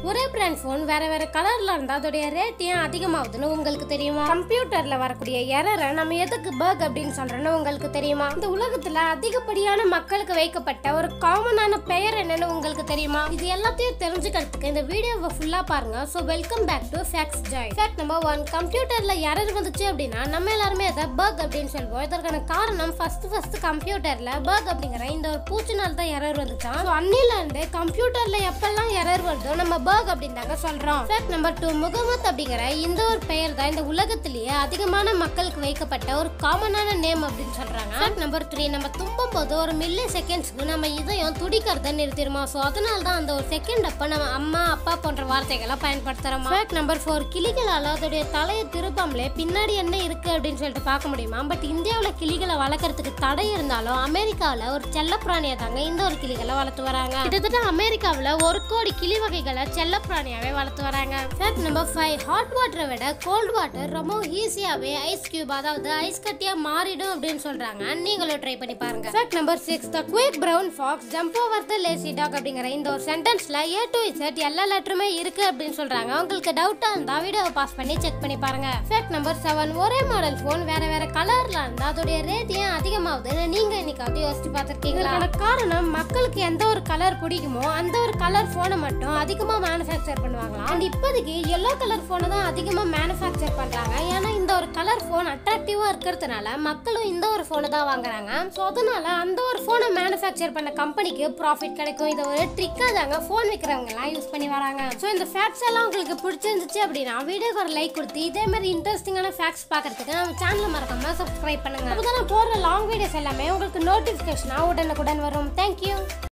ஒரே brand phone வேற வேற கலர்ல இருந்தா அதோடைய ரேட் ஏன் அதிகமாகுதுன்னு உங்களுக்கு தெரியுமா கம்ப்யூட்டர்ல வரக்கூடிய எரரை நம்ம எதுக்கு பர்க் அப்படின்னு சொல்றோம்னு உங்களுக்கு தெரியுமா இந்த உலகத்துல அதிகப்படியான மக்களுக்கு வைக்கப்பட்ட ஒரு காமனான பெயர் என்னன்னு உங்களுக்கு தெரியுமா இது எல்லாத்தையும் தெரிஞ்சுக்கிறதுக்கு இந்த வீடியோவை ஃபுல்லா பாருங்க so welcome back to facts joy fact number one கம்ப்யூட்டர்ல எரர் வந்துச்சு அப்படின்னா நம்ம எல்லாருமே அதை பர்க் அப்படின்னு சொல்லுவோம் இதற்கான காரணம் ஃபர்ஸ்ட் ஃபர்ஸ்ட் கம்ப்யூட்டர்ல பர்க் அப்படிங்கிற இந்த ஒரு பூச்சினால் தான் எரர் வந்துச்சான் ஸோ அன்னில இருந்து கம்ப்யூட்டர்ல எப்பெல்லாம் எரர் வருதோ நம்ம பர்க் அப்படின்னு தாங்க சொல்றோம் ஃபேக்ட் நம்பர் டூ முகமத் அப்படிங்கிற இந்த ஒரு பெயர் தான் இந்த உலகத்திலேயே அதிகமான மக்களுக்கு வைக்கப்பட்ட ஒரு காமனான நேம் அப்படின்னு சொல்றாங்க ஃபேக்ட் நம்பர் த்ரீ நம்ம தும்பும் போது ஒரு மில்லி செகண்ட்ஸ்க்கு நம்ம இதயம் துடிக்கிறத நிறுத்திடுமா ஸோ அதனால தான் அந்த ஒரு செகண்ட் அப்ப நம்ம அம்மா அப்பா போன்ற வார்த்தைகளை பயன்படுத்துறோம் ஃபேக்ட் நம்பர் ஃபோர் கிளிகளால அதோடைய தலையை திருப்பாமலே பின்னாடி என்ன இருக்கு அப்படின்னு சொல்லிட்டு பார்க்க முடியுமா பட் இந்தியாவில் கிளிகளை வளர்க்கறதுக்கு தடை இருந்தாலும் அமெரிக்காவில் ஒரு செல்லப்பிராணியை தாங்க இந்த ஒரு கிளிகளை வளர்த்து வராங்க கிட்டத்தட்ட அமெரிக்காவில் ஒரு கோடி கிளி வகைகளை செல்லப்பிராணியாவே வளர்த்து வராங்க ஃபேக்ட் நம்பர் ஃபைவ் ஹாட் வாட்டரை விட கோல்ட் வாட்டர் ரொம்ப ஈஸியாவே ஐஸ் கியூப் அதாவது ஐஸ் கட்டியா மாறிடும் அப்படின்னு சொல்றாங்க நீங்களும் ட்ரை பண்ணி பாருங்க fact number six the quick brown fox jump over the lazy dog அப்படிங்கிற இந்த ஒரு சென்டென்ஸ்ல ஏ டு இசட் எல்லா லெட்டருமே இருக்கு அப்படின்னு சொல்றாங்க உங்களுக்கு டவுட்டா இருந்தா வீடியோவை பாஸ் பண்ணி செக் பண்ணி பாருங்க ஃபேக்ட் நம்பர் செவன் ஒரே மாடல் ஃபோன் வேற வேற கலர்ல இருந்தா அதோடைய ரேட் ஏன் அதிகமாகுதுன்னு நீங்க இன்னைக்காவது யோசிச்சு பார்த்திருக்கீங்களா அதுக்கான காரணம் மக்களுக்கு எந்த ஒரு கலர் பிடிக்குமோ அந்த ஒரு கலர் போனை மட்டும் அதிகமா மேனுஃபேக்சர் பண்ணுவாங்களாம் அண்ட் இப்போதைக்கு எல்லோ கலர் போனை தான் அதிகமா மேனுஃபேக்சர் பண்றாங்க ஏன்னா இந்த ஒரு கலர் போன் அட்ராக்டிவா இருக்கிறதுனால மக்களும் இந்த ஒரு போனை தான் வாங்குறாங்க ஸோ அதனால அந்த ஒரு போனை மேனுஃபேக்சர் பண்ண கம்பெனிக்கு ப்ராஃபிட் கிடைக்கும் இது ஒரு ட்ரிக்கா தாங்க போன் விற்கிறவங்க எல்லாம் யூஸ் பண்ணி வராங்க ஸோ இந்த ஃபேக்ட்ஸ் எல்லாம் உங்களுக்கு பிடிச்சிருந்துச்சு அப்படின்னா வீடியோக்கு ஒரு லைக் கொடுத்து இதே மாதிரி இன்ட்ரெஸ்டிங்கான ஃபேக்ட்ஸ் பார்க்கறதுக்கு நம்ம சேனலை மறக்காம சப்ஸ்கிரைப் பண்ணுங்க அப்போ தான் நான் போடுற லாங் வீடியோஸ் எல்லாமே உங்களுக்கு நோட்டிஃபிகேஷனாக உடனுக்குடன் வரும் தேங்க்யூ